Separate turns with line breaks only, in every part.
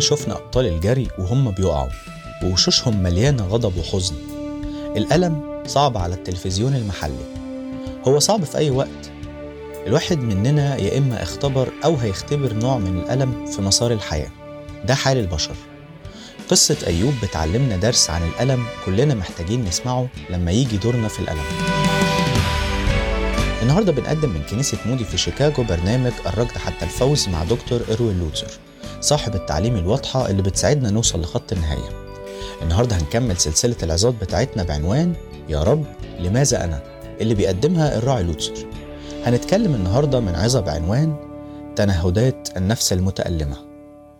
شفنا أبطال الجري وهم بيقعوا ووشوشهم مليانة غضب وحزن الألم صعب على التلفزيون المحلي هو صعب في أي وقت الواحد مننا يا إما اختبر أو هيختبر نوع من الألم في مسار الحياة ده حال البشر قصة أيوب بتعلمنا درس عن الألم كلنا محتاجين نسمعه لما يجي دورنا في الألم النهاردة بنقدم من كنيسة مودي في شيكاغو برنامج الركض حتى الفوز مع دكتور إروين لوتسر صاحب التعليم الواضحة اللي بتساعدنا نوصل لخط النهاية النهاردة هنكمل سلسلة العظات بتاعتنا بعنوان يا رب لماذا أنا اللي بيقدمها الراعي لوتسر هنتكلم النهاردة من عظة بعنوان تنهدات النفس المتألمة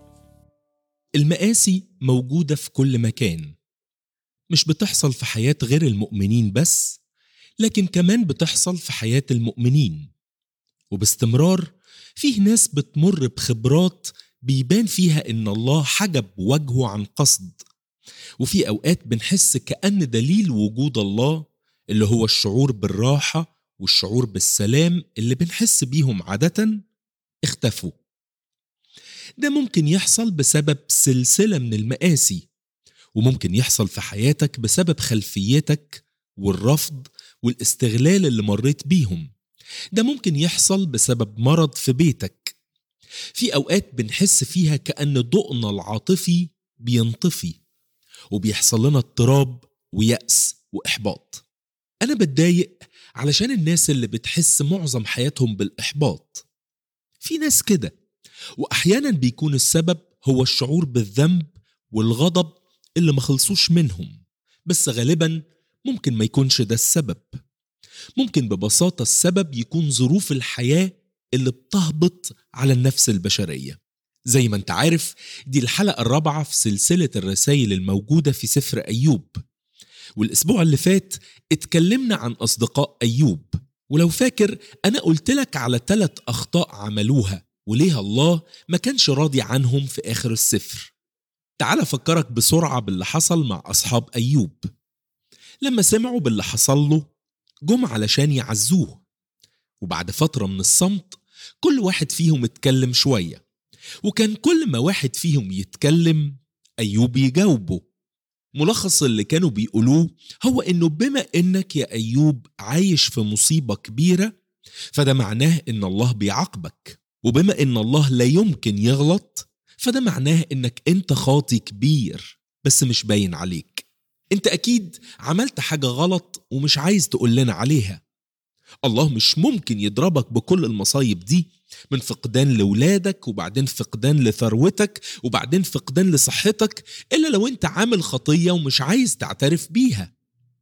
المآسي موجودة في كل مكان مش بتحصل في حياة غير المؤمنين بس لكن كمان بتحصل في حياة المؤمنين وباستمرار فيه ناس بتمر بخبرات بيبان فيها إن الله حجب وجهه عن قصد وفي أوقات بنحس كأن دليل وجود الله اللي هو الشعور بالراحة والشعور بالسلام اللي بنحس بيهم عادة اختفوا ده ممكن يحصل بسبب سلسلة من المآسي وممكن يحصل في حياتك بسبب خلفيتك والرفض والاستغلال اللي مريت بيهم ده ممكن يحصل بسبب مرض في بيتك في أوقات بنحس فيها كأن ضوءنا العاطفي بينطفي وبيحصل لنا اضطراب ويأس وإحباط أنا بتضايق علشان الناس اللي بتحس معظم حياتهم بالإحباط في ناس كده وأحيانا بيكون السبب هو الشعور بالذنب والغضب اللي ما خلصوش منهم بس غالبا ممكن ما يكونش ده السبب ممكن ببساطة السبب يكون ظروف الحياة اللي بتهبط على النفس البشرية زي ما انت عارف دي الحلقة الرابعة في سلسلة الرسائل الموجودة في سفر أيوب والأسبوع اللي فات اتكلمنا عن أصدقاء أيوب ولو فاكر أنا قلت لك على ثلاث أخطاء عملوها وليه الله ما كانش راضي عنهم في آخر السفر تعال أفكرك بسرعة باللي حصل مع أصحاب أيوب لما سمعوا باللي حصل له جم علشان يعزوه وبعد فترة من الصمت كل واحد فيهم اتكلم شوية وكان كل ما واحد فيهم يتكلم أيوب يجاوبه ملخص اللي كانوا بيقولوه هو إنه بما إنك يا أيوب عايش في مصيبة كبيرة فده معناه إن الله بيعاقبك وبما إن الله لا يمكن يغلط فده معناه إنك أنت خاطي كبير بس مش باين عليك أنت أكيد عملت حاجة غلط ومش عايز تقول لنا عليها الله مش ممكن يضربك بكل المصايب دي من فقدان لولادك وبعدين فقدان لثروتك وبعدين فقدان لصحتك إلا لو أنت عامل خطية ومش عايز تعترف بيها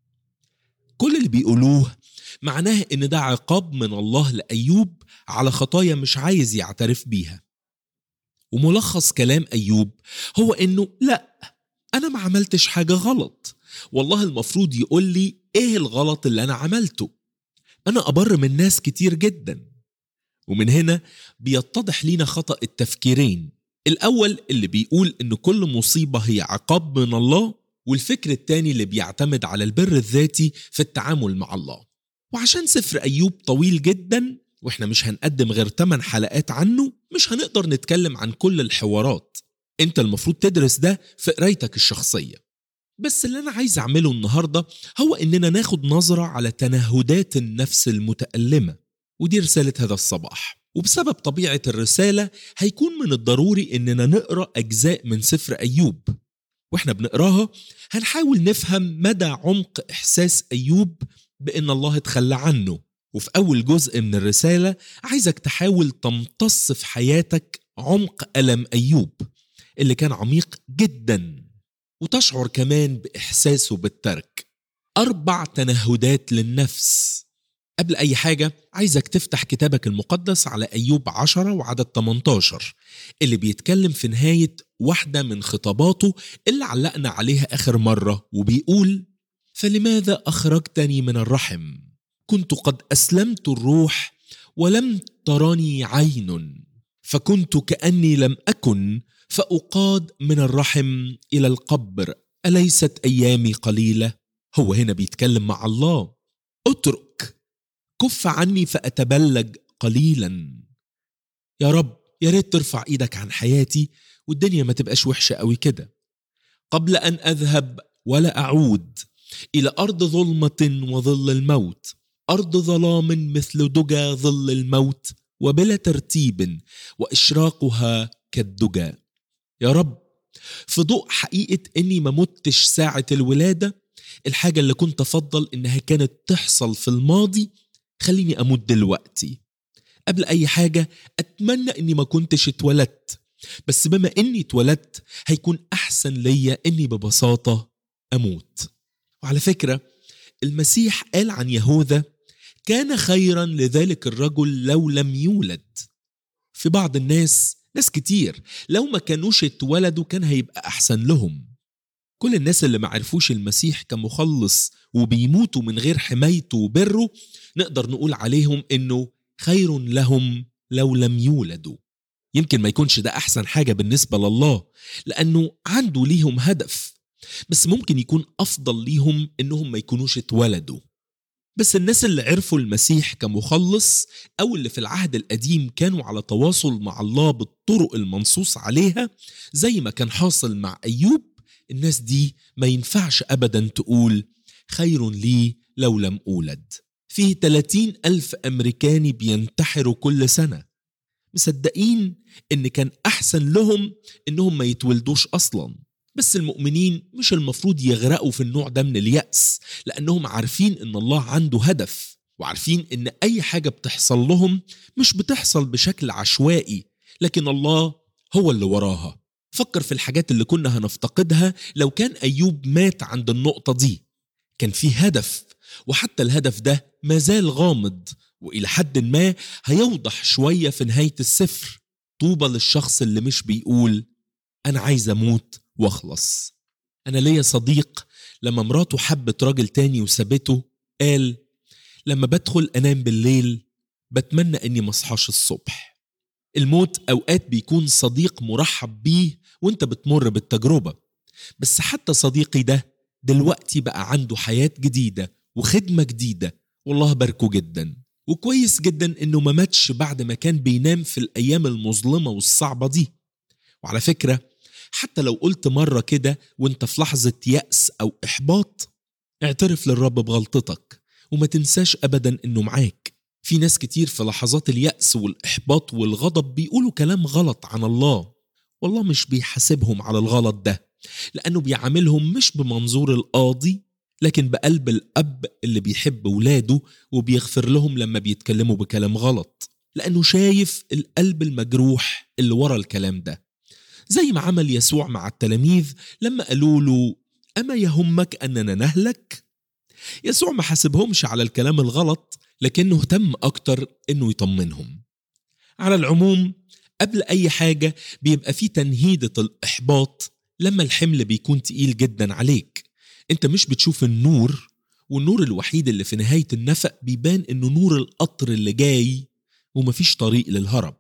كل اللي بيقولوه معناه إن ده عقاب من الله لأيوب على خطايا مش عايز يعترف بيها وملخص كلام أيوب هو إنه لأ أنا ما عملتش حاجة غلط والله المفروض يقول لي إيه الغلط اللي أنا عملته أنا أبر من ناس كتير جدا ومن هنا بيتضح لينا خطأ التفكيرين الأول اللي بيقول إن كل مصيبة هي عقاب من الله والفكر التاني اللي بيعتمد على البر الذاتي في التعامل مع الله وعشان سفر أيوب طويل جدا واحنا مش هنقدم غير 8 حلقات عنه مش هنقدر نتكلم عن كل الحوارات انت المفروض تدرس ده في قرايتك الشخصية بس اللي أنا عايز أعمله النهاردة هو إننا ناخد نظرة على تنهدات النفس المتألمة ودي رسالة هذا الصباح وبسبب طبيعة الرسالة هيكون من الضروري إننا نقرأ أجزاء من سفر أيوب وإحنا بنقراها هنحاول نفهم مدى عمق إحساس أيوب بإن الله اتخلى عنه وفي أول جزء من الرسالة عايزك تحاول تمتص في حياتك عمق ألم أيوب اللي كان عميق جدا وتشعر كمان بإحساسه بالترك أربع تنهدات للنفس قبل أي حاجة عايزك تفتح كتابك المقدس على أيوب عشرة وعدد 18 اللي بيتكلم في نهاية واحدة من خطاباته اللي علقنا عليها آخر مرة وبيقول فلماذا أخرجتني من الرحم كنت قد أسلمت الروح ولم ترني عين فكنت كأني لم أكن فأقاد من الرحم إلى القبر أليست أيامي قليلة هو هنا بيتكلم مع الله اترك كف عني فأتبلج قليلا يا رب يا ريت ترفع ايدك عن حياتي والدنيا ما تبقاش وحشة قوي كده قبل أن أذهب ولا أعود إلى أرض ظلمة وظل الموت أرض ظلام مثل دجى ظل الموت وبلا ترتيب وإشراقها كالدجى يا رب في ضوء حقيقة إني ما متش ساعة الولادة الحاجة اللي كنت أفضل إنها كانت تحصل في الماضي خليني أموت دلوقتي قبل أي حاجة أتمنى إني ما كنتش اتولدت بس بما إني اتولدت هيكون أحسن ليا إني ببساطة أموت وعلى فكرة المسيح قال عن يهوذا كان خيرا لذلك الرجل لو لم يولد في بعض الناس ناس كتير لو ما كانوش اتولدوا كان هيبقى أحسن لهم كل الناس اللي ما عرفوش المسيح كمخلص وبيموتوا من غير حمايته وبره نقدر نقول عليهم انه خير لهم لو لم يولدوا يمكن ما يكونش ده احسن حاجه بالنسبه لله لانه عنده ليهم هدف بس ممكن يكون افضل ليهم انهم ما يكونوش اتولدوا بس الناس اللي عرفوا المسيح كمخلص او اللي في العهد القديم كانوا على تواصل مع الله بالطرق المنصوص عليها زي ما كان حاصل مع ايوب الناس دي ما ينفعش ابدا تقول خير لي لو لم اولد فيه 30 ألف أمريكاني بينتحروا كل سنة مصدقين إن كان أحسن لهم إنهم ما يتولدوش أصلا بس المؤمنين مش المفروض يغرقوا في النوع ده من اليأس لأنهم عارفين إن الله عنده هدف وعارفين إن أي حاجة بتحصل لهم مش بتحصل بشكل عشوائي لكن الله هو اللي وراها فكر في الحاجات اللي كنا هنفتقدها لو كان أيوب مات عند النقطة دي كان في هدف وحتى الهدف ده ما زال غامض وإلى حد ما هيوضح شوية في نهاية السفر طوبى للشخص اللي مش بيقول أنا عايز أموت وأخلص أنا ليا صديق لما مراته حبت راجل تاني وسابته قال لما بدخل أنام بالليل بتمنى إني مصحاش الصبح الموت أوقات بيكون صديق مرحب بيه وانت بتمر بالتجربة بس حتى صديقي ده دلوقتي بقى عنده حياة جديدة وخدمة جديدة والله باركه جدا وكويس جدا انه ما ماتش بعد ما كان بينام في الايام المظلمة والصعبة دي وعلى فكرة حتى لو قلت مرة كده وانت في لحظة يأس او احباط اعترف للرب بغلطتك وما تنساش ابدا انه معاك في ناس كتير في لحظات اليأس والإحباط والغضب بيقولوا كلام غلط عن الله والله مش بيحاسبهم على الغلط ده لأنه بيعاملهم مش بمنظور القاضي لكن بقلب الأب اللي بيحب ولاده وبيغفر لهم لما بيتكلموا بكلام غلط لأنه شايف القلب المجروح اللي ورا الكلام ده زي ما عمل يسوع مع التلاميذ لما قالوا له أما يهمك أننا نهلك؟ يسوع ما حاسبهمش على الكلام الغلط لكنه اهتم أكتر إنه يطمنهم على العموم قبل أي حاجة بيبقى في تنهيدة الإحباط لما الحمل بيكون تقيل جدا عليك انت مش بتشوف النور والنور الوحيد اللي في نهاية النفق بيبان انه نور القطر اللي جاي ومفيش طريق للهرب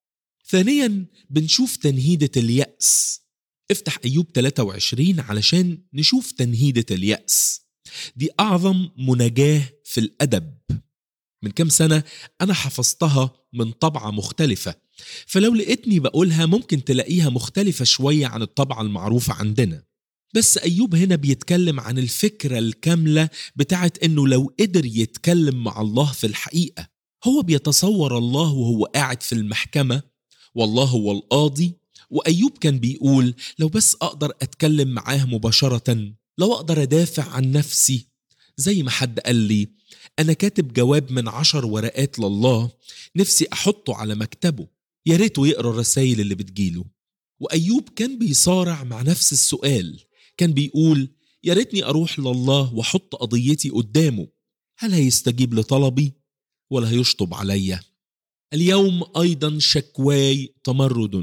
ثانيا بنشوف تنهيدة اليأس افتح أيوب 23 علشان نشوف تنهيدة اليأس دي أعظم مناجاة في الأدب من كام سنة أنا حفظتها من طبعة مختلفة فلو لقيتني بقولها ممكن تلاقيها مختلفة شوية عن الطبعة المعروفة عندنا بس أيوب هنا بيتكلم عن الفكرة الكاملة بتاعت إنه لو قدر يتكلم مع الله في الحقيقة هو بيتصور الله وهو قاعد في المحكمة والله هو القاضي وأيوب كان بيقول لو بس أقدر أتكلم معاه مباشرة لو أقدر أدافع عن نفسي زي ما حد قال لي أنا كاتب جواب من عشر ورقات لله نفسي أحطه على مكتبه يا ريته يقرا الرسايل اللي بتجيله وأيوب كان بيصارع مع نفس السؤال كان بيقول يا ريتني أروح لله وأحط قضيتي قدامه هل هيستجيب لطلبي ولا هيشطب عليا اليوم أيضا شكواي تمرد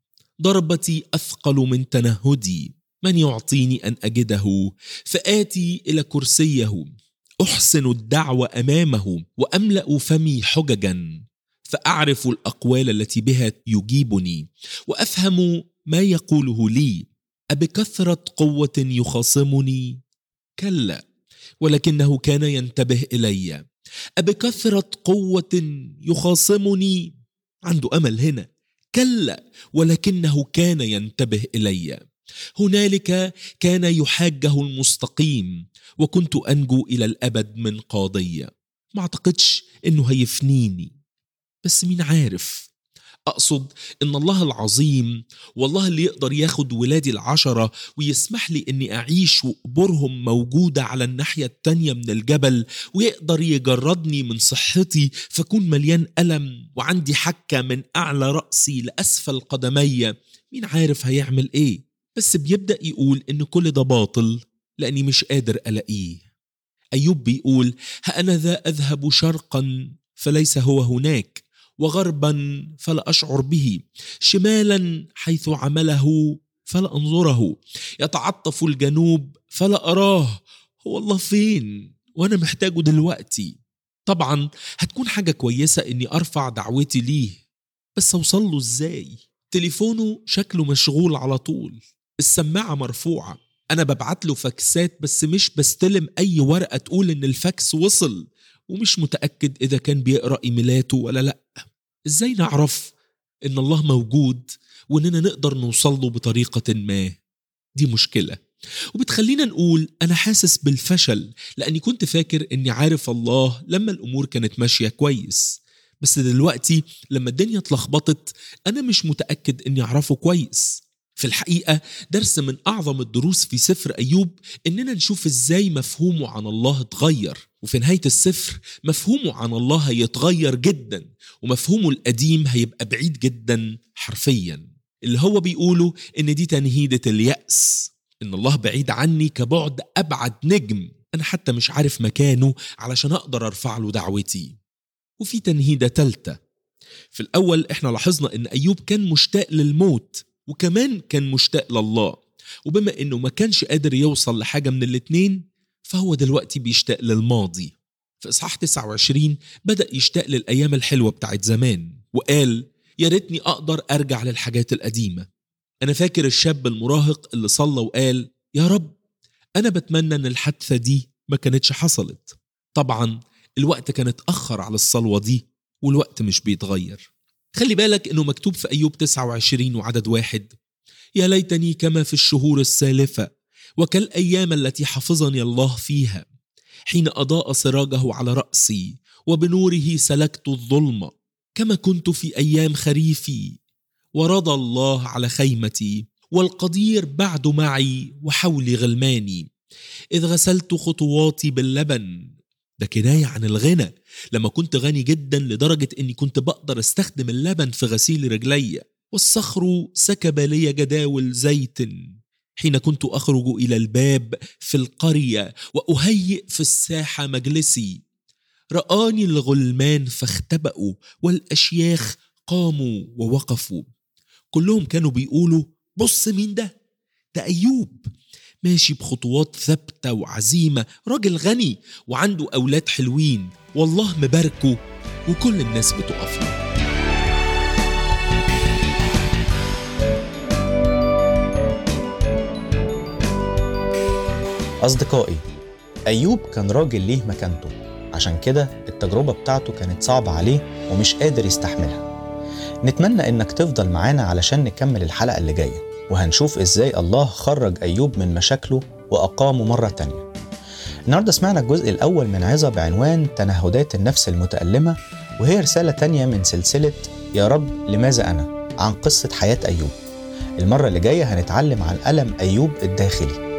ضربتي أثقل من تنهدي من يعطيني أن أجده فآتي إلى كرسيه أحسن الدعوة أمامه وأملأ فمي حججا فأعرف الأقوال التي بها يجيبني وأفهم ما يقوله لي أبكثرة قوة يخاصمني؟ كلا ولكنه كان ينتبه إلي أبكثرة قوة يخاصمني؟ عنده أمل هنا كلا ولكنه كان ينتبه الي هنالك كان يحاجه المستقيم وكنت انجو الى الابد من قاضيه ما اعتقدش انه هيفنيني بس مين عارف أقصد إن الله العظيم والله اللي يقدر ياخد ولادي العشرة ويسمح لي إني أعيش وقبورهم موجودة على الناحية التانية من الجبل ويقدر يجردني من صحتي فأكون مليان ألم وعندي حكة من أعلى رأسي لأسفل قدمي مين عارف هيعمل إيه بس بيبدأ يقول إن كل ده باطل لأني مش قادر ألاقيه أيوب بيقول ها أنا ذا أذهب شرقا فليس هو هناك وغربا فلا اشعر به شمالا حيث عمله فلا انظره يتعطف الجنوب فلا اراه هو الله فين وانا محتاجه دلوقتي طبعا هتكون حاجه كويسه اني ارفع دعوتي ليه بس اوصل له ازاي تليفونه شكله مشغول على طول السماعه مرفوعه انا ببعت له فاكسات بس مش بستلم اي ورقه تقول ان الفاكس وصل ومش متاكد اذا كان بيقرا ايميلاته ولا لا ازاي نعرف ان الله موجود واننا نقدر نوصل له بطريقه ما دي مشكله وبتخلينا نقول انا حاسس بالفشل لاني كنت فاكر اني عارف الله لما الامور كانت ماشيه كويس بس دلوقتي لما الدنيا اتلخبطت انا مش متاكد اني اعرفه كويس في الحقيقه درس من اعظم الدروس في سفر ايوب اننا نشوف ازاي مفهومه عن الله اتغير وفي نهايه السفر مفهومه عن الله هيتغير جدا ومفهومه القديم هيبقى بعيد جدا حرفيا اللي هو بيقوله ان دي تنهيده الياس ان الله بعيد عني كبعد ابعد نجم انا حتى مش عارف مكانه علشان اقدر ارفع له دعوتي وفي تنهيده تالته في الاول احنا لاحظنا ان ايوب كان مشتاق للموت وكمان كان مشتاق لله وبما انه ما كانش قادر يوصل لحاجه من الاتنين فهو دلوقتي بيشتاق للماضي في اصحاح 29 بدا يشتاق للايام الحلوه بتاعت زمان وقال يا ريتني اقدر ارجع للحاجات القديمه انا فاكر الشاب المراهق اللي صلى وقال يا رب انا بتمنى ان الحادثه دي ما كانتش حصلت طبعا الوقت كان اتاخر على الصلوه دي والوقت مش بيتغير خلي بالك انه مكتوب في ايوب 29 وعدد واحد يا ليتني كما في الشهور السالفه وكالايام التي حفظني الله فيها حين اضاء سراجه على راسي وبنوره سلكت الظلم كما كنت في ايام خريفي ورضى الله على خيمتي والقدير بعد معي وحولي غلماني اذ غسلت خطواتي باللبن ده كناية عن الغنى لما كنت غني جدا لدرجة اني كنت بقدر استخدم اللبن في غسيل رجلي والصخر سكب لي جداول زيت حين كنت اخرج الى الباب في القريه واهيئ في الساحه مجلسي راني الغلمان فاختبأوا والاشياخ قاموا ووقفوا كلهم كانوا بيقولوا بص مين ده ده ايوب ماشي بخطوات ثابته وعزيمه راجل غني وعنده اولاد حلوين والله مباركه وكل الناس بتقف له
أصدقائي أيوب كان راجل ليه مكانته عشان كده التجربة بتاعته كانت صعبة عليه ومش قادر يستحملها نتمنى إنك تفضل معانا علشان نكمل الحلقة اللي جاية وهنشوف إزاي الله خرج أيوب من مشاكله وأقامه مرة تانية النهاردة سمعنا الجزء الأول من عظة بعنوان تنهدات النفس المتألمة وهي رسالة تانية من سلسلة يا رب لماذا أنا عن قصة حياة أيوب المرة اللي جاية هنتعلم عن ألم أيوب الداخلي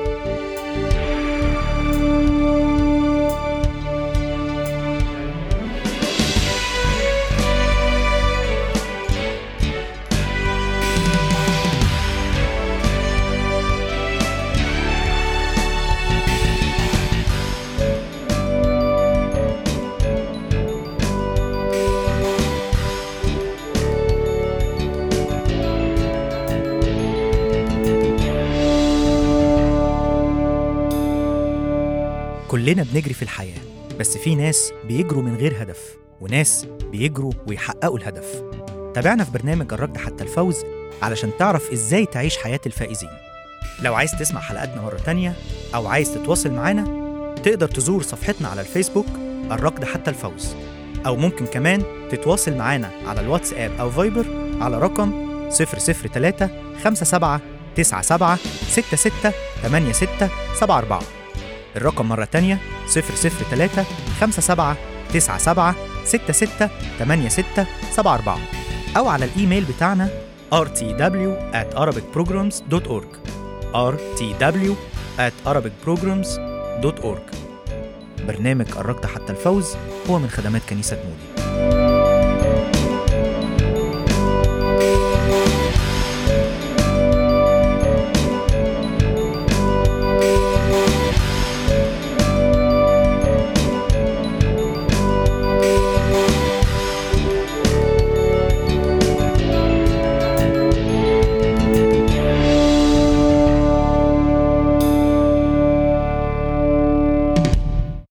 كلنا بنجري في الحياة بس في ناس بيجروا من غير هدف وناس بيجروا ويحققوا الهدف تابعنا في برنامج الركض حتى الفوز علشان تعرف ازاي تعيش حياة الفائزين لو عايز تسمع حلقاتنا مرة تانية أو عايز تتواصل معانا تقدر تزور صفحتنا على الفيسبوك الركض حتى الفوز أو ممكن كمان تتواصل معانا على الواتساب أو فايبر على رقم 003 57 97 66 86 74 الرقم مرة تانية 003 57 97 66 86 74 أو على الإيميل بتاعنا rtw at arabicprograms.org rtw at arabicprograms.org برنامج قربت حتى الفوز هو من خدمات كنيسة مودي